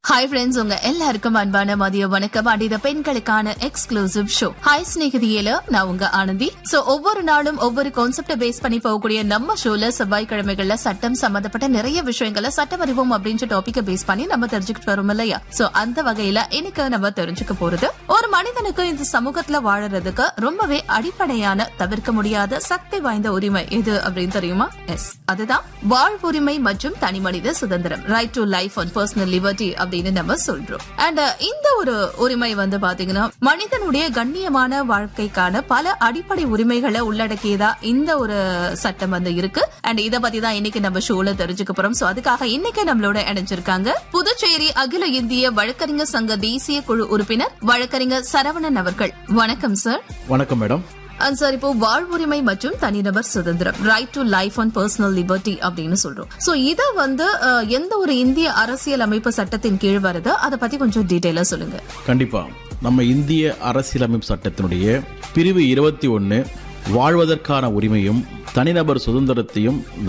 hi friends உங்க எல்லாருக்கும் அன்பான மதிய வணக்கம் அண்ட் இது பெண்களுக்கான எக்ஸ்க்ளூசிவ் ஷோ ஹாய் ஸ்நேகிதியில நான் உங்க ஆனந்தி சோ ஒவ்வொரு நாளும் ஒவ்வொரு கான்செப்ட பேஸ் பண்ணி போகக்கூடிய நம்ம ஷோல செவ்வாய்க்கிழமைகள்ல சட்டம் சம்பந்தப்பட்ட நிறைய விஷயங்களை சட்டம் அறிவோம் அப்படின்ற டாபிக்க பேஸ் பண்ணி நம்ம தெரிஞ்சுக்கிட்டு வரோம் இல்லையா சோ அந்த வகையில இன்னைக்கு நம்ம தெரிஞ்சுக்க போறது ஒரு மனிதனுக்கு இந்த சமூகத்துல வாழறதுக்கு ரொம்பவே அடிப்படையான தவிர்க்க முடியாத சக்தி வாய்ந்த உரிமை எது அப்படின்னு தெரியுமா எஸ் அதுதான் வாழ்வுரிமை மற்றும் தனிமனித சுதந்திரம் right to life and personal liberty அப்படின்னு நம்ம சொல்றோம் அண்ட் இந்த ஒரு உரிமை வந்து பாத்தீங்கன்னா மனிதனுடைய கண்ணியமான வாழ்க்கைக்கான பல அடிப்படை உரிமைகளை உள்ளடக்கியதா இந்த ஒரு சட்டம் வந்து இருக்கு அண்ட் இத பத்தி தான் இன்னைக்கு நம்ம ஷோல தெரிஞ்சுக்க போறோம் சோ அதுக்காக இன்னைக்கு நம்மளோட இணைஞ்சிருக்காங்க புதுச்சேரி அகில இந்திய வழக்கறிஞர் சங்க தேசிய குழு உறுப்பினர் வழக்கறிஞர் சரவணன் அவர்கள் வணக்கம் சார் வணக்கம் மேடம் அண்ட் சார் இப்போ வாழ்வுரிமை மற்றும் தனிநபர் சுதந்திரம் right to life and personal liberty அப்படின்னு சொல்றோம் சோ இத வந்து அஹ், எந்த ஒரு இந்திய அரசியல் அமைப்பு சட்டத்தின் கீழ் வருது அதை பத்தி கொஞ்சம் டீடைலா சொல்லுங்க கண்டிப்பா நம்ம இந்திய அரசியலமைப்பு சட்டத்தினுடைய பிரிவு இருபத்தி ஒன்னு வாழ்வதற்கான உரிமையும் தனிநபர் சுதந்திரத்தையும்